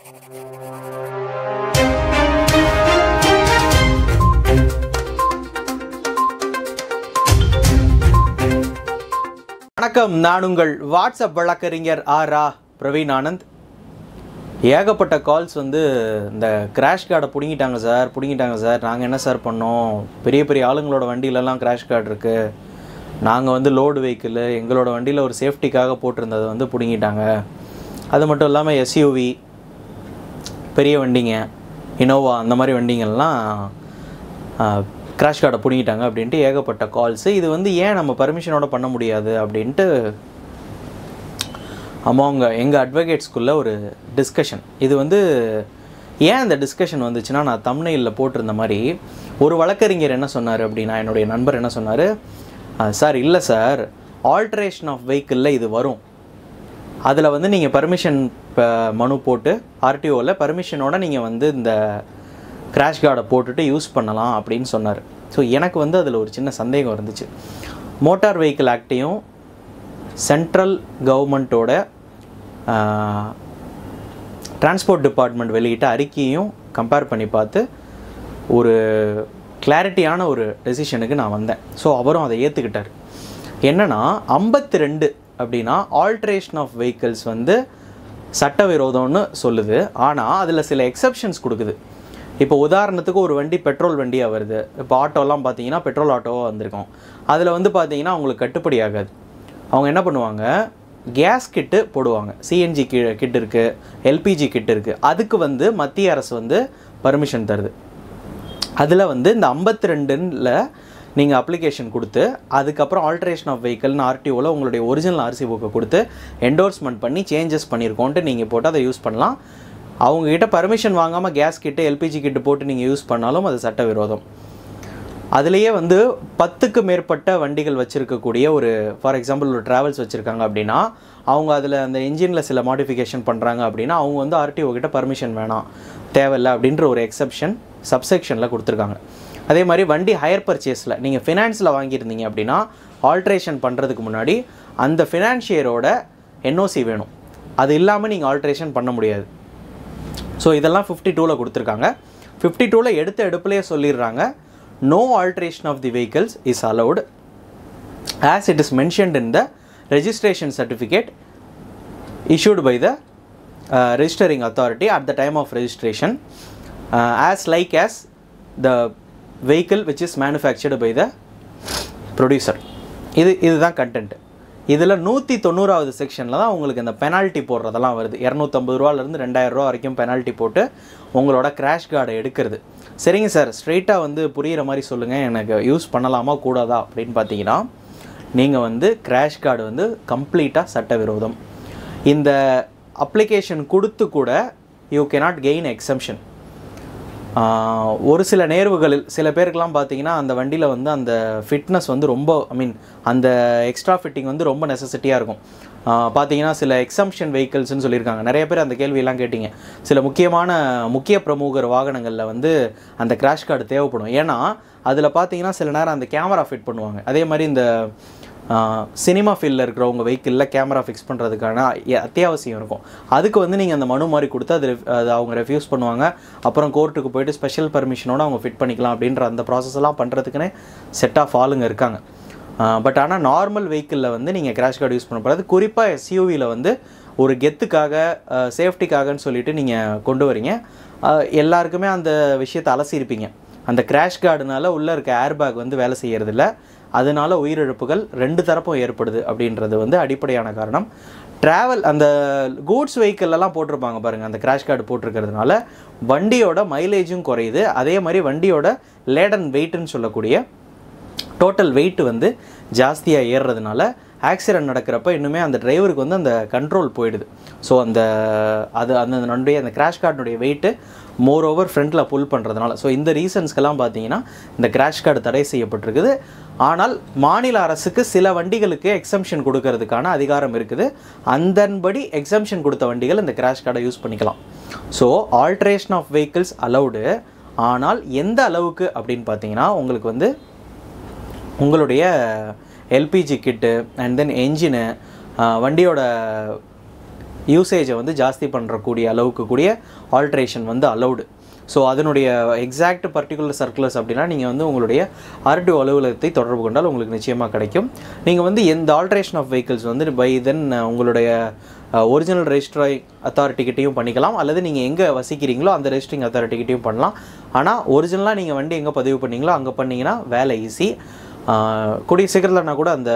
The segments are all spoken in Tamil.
வணக்கம் நான் உங்கள் வாட்ஸ்அப் வழக்கறிஞர் ஆர் ரா பிரவீன் ஆனந்த் ஏகப்பட்ட கால்ஸ் வந்து இந்த கிராஷ் கார்டை பிடுங்கிட்டாங்க சார் பிடுங்கிட்டாங்க சார் நாங்கள் என்ன சார் பண்ணோம் பெரிய பெரிய ஆளுங்களோட வண்டியிலலாம் கிராஷ் கார்டு இருக்குது நாங்கள் வந்து லோடு வெஹிக்கிள் எங்களோட வண்டியில் ஒரு சேஃப்டிக்காக போட்டிருந்ததை வந்து பிடுங்கிட்டாங்க அது மட்டும் இல்லாமல் எஸ்யூவி பெரிய வண்டிங்க இனோவா அந்த மாதிரி வண்டிங்கள்லாம் கிராஷ் கார்டை பிடிங்கிட்டாங்க அப்படின்ட்டு ஏகப்பட்ட கால்ஸு இது வந்து ஏன் நம்ம பர்மிஷனோட பண்ண முடியாது அப்படின்ட்டு அமௌங்க எங்கள் அட்வொகேட்ஸ்குள்ளே ஒரு டிஸ்கஷன் இது வந்து ஏன் இந்த டிஸ்கஷன் வந்துச்சுன்னா நான் தம்னையில் போட்டிருந்த மாதிரி ஒரு வழக்கறிஞர் என்ன சொன்னார் அப்படின்னா என்னுடைய நண்பர் என்ன சொன்னார் சார் இல்லை சார் ஆல்ட்ரேஷன் ஆஃப் வெஹிக்கிளில் இது வரும் அதில் வந்து நீங்கள் பர்மிஷன் மனு போட்டு ஆர்டிஓவில் பர்மிஷனோட நீங்கள் வந்து இந்த கிராஷ் கார்டை போட்டுட்டு யூஸ் பண்ணலாம் அப்படின்னு சொன்னார் ஸோ எனக்கு வந்து அதில் ஒரு சின்ன சந்தேகம் இருந்துச்சு மோட்டார் வெஹிக்கிள் ஆக்டையும் சென்ட்ரல் கவர்மெண்ட்டோட டிரான்ஸ்போர்ட் டிபார்ட்மெண்ட் வெளியிட்ட அறிக்கையும் கம்பேர் பண்ணி பார்த்து ஒரு கிளாரிட்டியான ஒரு டெசிஷனுக்கு நான் வந்தேன் ஸோ அவரும் அதை ஏற்றுக்கிட்டார் என்னன்னா ஐம்பத்தி ரெண்டு அப்படின்னா ஆல்ட்ரேஷன் ஆஃப் வெஹிக்கிள்ஸ் வந்து சட்டவிரோதம்னு சொல்லுது ஆனால் அதில் சில எக்ஸப்ஷன்ஸ் கொடுக்குது இப்போ உதாரணத்துக்கு ஒரு வண்டி பெட்ரோல் வண்டியாக வருது இப்போ ஆட்டோலாம் பார்த்தீங்கன்னா பெட்ரோல் ஆட்டோவாக வந்திருக்கும் அதில் வந்து பார்த்தீங்கன்னா அவங்களுக்கு கட்டுப்படி ஆகாது அவங்க என்ன பண்ணுவாங்க கேஸ் கிட்டு போடுவாங்க சிஎன்ஜி கி கிட் இருக்குது எல்பிஜி கிட் இருக்குது அதுக்கு வந்து மத்திய அரசு வந்து பர்மிஷன் தருது அதில் வந்து இந்த ஐம்பத்தி ரெண்டுல நீங்கள் அப்ளிகேஷன் கொடுத்து அதுக்கப்புறம் ஆல்ட்ரேஷன் ஆஃப் வெஹிக்கல்னு ஆர்டிஓவில் உங்களுடைய ஒரிஜினல் ஆர்சி புக்கை கொடுத்து என்டோர்ஸ்மெண்ட் பண்ணி சேஞ்சஸ் பண்ணியிருக்கோன்ட்டு நீங்கள் போட்டு அதை யூஸ் பண்ணலாம் அவங்கக்கிட்ட பர்மிஷன் வாங்காமல் கேஸ் கிட்டு எல்பிஜி கிட்டு போட்டு நீங்கள் யூஸ் பண்ணாலும் அது சட்டவிரோதம் அதுலேயே வந்து பத்துக்கு மேற்பட்ட வண்டிகள் வச்சுருக்கக்கூடிய ஒரு ஃபார் எக்ஸாம்பிள் ஒரு ட்ராவல்ஸ் வச்சுருக்காங்க அப்படின்னா அவங்க அதில் அந்த இன்ஜினில் சில மாடிஃபிகேஷன் பண்ணுறாங்க அப்படின்னா அவங்க வந்து ஆர்டிஓ கிட்ட பர்மிஷன் வேணாம் தேவையில்லை அப்படின்ற ஒரு எக்ஸப்ஷன் சப்செக்ஷனில் கொடுத்துருக்காங்க அதே மாதிரி வண்டி ஹையர் பர்ச்சேஸில் நீங்கள் ஃபினான்ஸில் வாங்கியிருந்தீங்க அப்படின்னா ஆல்ட்ரேஷன் பண்ணுறதுக்கு முன்னாடி அந்த ஃபினான்ஷியரோட என்ஓசி வேணும் அது இல்லாமல் நீங்கள் ஆல்ட்ரேஷன் பண்ண முடியாது ஸோ இதெல்லாம் ஃபிஃப்டி டூவில் கொடுத்துருக்காங்க ஃபிஃப்டி டூவில் எடுத்த எடுப்புலேயே சொல்லிடுறாங்க no alteration of the vehicles is allowed as it is mentioned in the registration certificate issued by the uh, registering authority at the time of registration uh, as like as the vehicle which is manufactured by the producer இது இதுதான் கண்டென்ட் இதில் நூற்றி தொண்ணூறாவது செக்ஷனில் தான் உங்களுக்கு இந்த பெனால்ட்டி போடுறதெல்லாம் வருது இரநூத்தம்பது ரூபாலேருந்து ரெண்டாயிரம் ரூபா வரைக்கும் பெனால்ட்டி போட்டு உங்களோட கிராஷ் கார்டை எடுக்கிறது சரிங்க சார் ஸ்ட்ரெயிட்டாக வந்து புரிகிற மாதிரி சொல்லுங்கள் எனக்கு யூஸ் பண்ணலாமா கூடாதா அப்படின்னு பார்த்தீங்கன்னா நீங்கள் வந்து கிராஷ் கார்டு வந்து கம்ப்ளீட்டாக சட்டவிரோதம் இந்த அப்ளிகேஷன் கொடுத்து கூட யூ cannot கெயின் எக்ஸம்ஷன் ஒரு சில நேர்வுகளில் சில பேருக்கெல்லாம் பார்த்தீங்கன்னா அந்த வண்டியில் வந்து அந்த ஃபிட்னஸ் வந்து ரொம்ப ஐ மீன் அந்த எக்ஸ்ட்ரா ஃபிட்டிங் வந்து ரொம்ப நெசசிட்டியாக இருக்கும் ஆஹ் பார்த்தீங்கன்னா சில எக்ஸம்ஷன் வெஹிக்கிள்ஸ்னு சொல்லியிருக்காங்க நிறைய பேர் அந்த கேள்வியெல்லாம் கேட்டிங்க சில முக்கியமான முக்கிய பிரமுகர் வாகனங்களில் வந்து அந்த கிராஷ் கார்டு தேவைப்படும் ஏன்னா அதில் பார்த்தீங்கன்னா சில நேரம் அந்த கேமரா ஃபிட் பண்ணுவாங்க அதே மாதிரி இந்த சினிமா ஃபீல்டில் இருக்கிறவங்க வெஹிக்கிளில் கேமரா ஃபிக்ஸ் பண்ணுறதுக்கான அத்தியாவசியம் இருக்கும் அதுக்கு வந்து நீங்கள் அந்த மனு மாதிரி கொடுத்து அது ref- அது அவங்க ரெஃப்யூஸ் பண்ணுவாங்க அப்புறம் கோர்ட்டுக்கு போயிட்டு ஸ்பெஷல் பர்மிஷனோட அவங்க ஃபிட் பண்ணிக்கலாம் அப்படின்ற அந்த ப்ராசஸ் எல்லாம் பண்ணுறதுக்குன்னே செட் ஆஃப் ஆளுங்க இருக்காங்க பட் ஆனால் நார்மல் வெஹிக்கிளில் வந்து நீங்கள் கிராஷ் கார்டு யூஸ் பண்ணக்கூடாது குறிப்பாக எஸ்யூவியில் வந்து ஒரு கெத்துக்காக சேஃப்டிக்காகன்னு சொல்லிட்டு நீங்கள் கொண்டு வரீங்க அஹ், எல்லாருக்குமே அந்த விஷயத்தை அலசியிருப்பீங்க அந்த கிராஷ் கார்டுனால உள்ளே இருக்க ஏர்பேக் வந்து வேலை செய்யறதில்ல அதனால உயிரிழப்புகள் ரெண்டு தரப்பும் ஏற்படுது அப்படின்றது வந்து அடிப்படையான காரணம் ட்ராவல் அந்த கூட்ஸ் எல்லாம் போட்டிருப்பாங்க பாருங்கள் அந்த கிராஷ் கார்டு போட்டிருக்கிறதுனால வண்டியோட மைலேஜும் குறையுது அதே மாதிரி வண்டியோட லேடன் வெயிட்னு சொல்லக்கூடிய டோட்டல் வெயிட் வந்து ஜாஸ்தியாக ஏறுறதுனால ஆக்சிடென்ட் நடக்கிறப்ப இன்னுமே அந்த டிரைவருக்கு வந்து அந்த கண்ட்ரோல் போயிடுது ஸோ அந்த அது அந்த நம்முடைய அந்த கிராஷ் கார்டுடைய வெயிட்டு மோர் ஓவர் ஃப்ரண்ட்டில் புல் பண்ணுறதுனால ஸோ இந்த ரீசன்ஸ்க்கெல்லாம் பார்த்தீங்கன்னா இந்த கிராஷ் கார்டு தடை செய்யப்பட்டிருக்குது ஆனால் மாநில அரசுக்கு சில வண்டிகளுக்கு எக்ஸம்ஷன் கொடுக்கறதுக்கான அதிகாரம் இருக்குது அந்தன்படி எக்ஸம்ஷன் கொடுத்த வண்டிகள் இந்த கிராஷ் கார்டை யூஸ் பண்ணிக்கலாம் so alteration of vehicles allowed ஆனால் எந்த அளவுக்கு அப்படின்னு பார்த்தீங்கன்னா உங்களுக்கு வந்து உங்களுடைய LPG kit and then engine வண்டியோட யூசேஜை வந்து ஜாஸ்தி பண்ணுறக்கூடிய அளவுக்கு கூடிய ஆல்ட்ரேஷன் வந்து அலௌடு ஸோ அதனுடைய எக்ஸாக்ட் பர்டிகுலர் சர்க்குலர்ஸ் அப்படின்னா நீங்கள் வந்து உங்களுடைய ஆர்டிஓ அலுவலகத்தை தொடர்பு கொண்டால் உங்களுக்கு நிச்சயமாக கிடைக்கும் நீங்கள் வந்து எந்த ஆல்ட்ரேஷன் ஆஃப் வெஹிக்கிள்ஸ் வந்து பை தென் உங்களுடைய ஒரிஜினல் ரெஜிஸ்ட்ரி அத்தாரிட்டிக்கிட்டையும் பண்ணிக்கலாம் அல்லது நீங்கள் எங்கே வசிக்கிறீங்களோ அந்த ரெஜிஸ்ட்ரிங் அத்தாரிட்டிக்கிட்டையும் பண்ணலாம் ஆனால் ஒரிஜினலாக நீங்கள் வண்டி எங்கே பதிவு பண்ணீங்களோ அங்கே பண்ணீங்கன்னா வேலை ஈஸி கூடிய சீக்கிரத்தில்னா கூட அந்த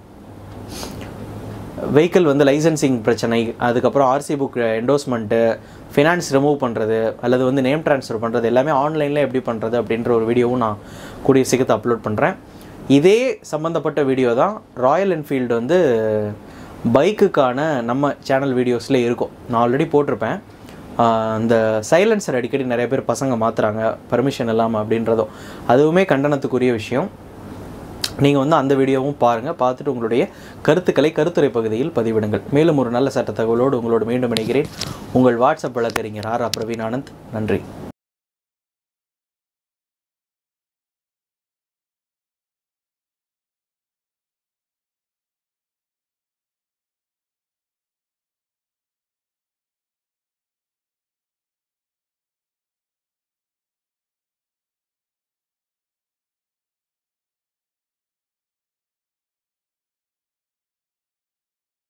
வெஹிக்கிள் வந்து லைசன்சிங் பிரச்சனை அதுக்கப்புறம் RC book endorsement finance remove பண்ணுறது அல்லது வந்து நேம் ட்ரான்ஸ்ஃபர் பண்ணுறது எல்லாமே ஆன்லைனில் எப்படி பண்ணுறது அப்படின்ற ஒரு வீடியோவும் நான் கூடிய சீக்கிரத்தை அப்லோட் பண்ணுறேன் இதே சம்மந்தப்பட்ட வீடியோ தான் ராயல் என்ஃபீல்டு வந்து பைக்குக்கான நம்ம சேனல் வீடியோஸில் இருக்கும் நான் ஆல்ரெடி போட்டிருப்பேன் ஆஹ் அந்த சைலன்சர் அடிக்கடி நிறைய பேர் பசங்க மாற்றுறாங்க பர்மிஷன் இல்லாமல் அப்படின்றதும் அதுவுமே கண்டனத்துக்குரிய விஷயம் நீங்கள் வந்து அந்த வீடியோவும் பாருங்கள் பார்த்துட்டு உங்களுடைய கருத்துக்களை கருத்துரை பகுதியில் பதிவிடுங்கள் மேலும் ஒரு நல்ல சட்ட தகவலோடு உங்களோடு மீண்டும் இணைகிறேன் உங்கள் வாட்ஸ்அப் வழக்கறிஞர் ஆர் ஆர் பிரவீன் ஆனந்த் நன்றி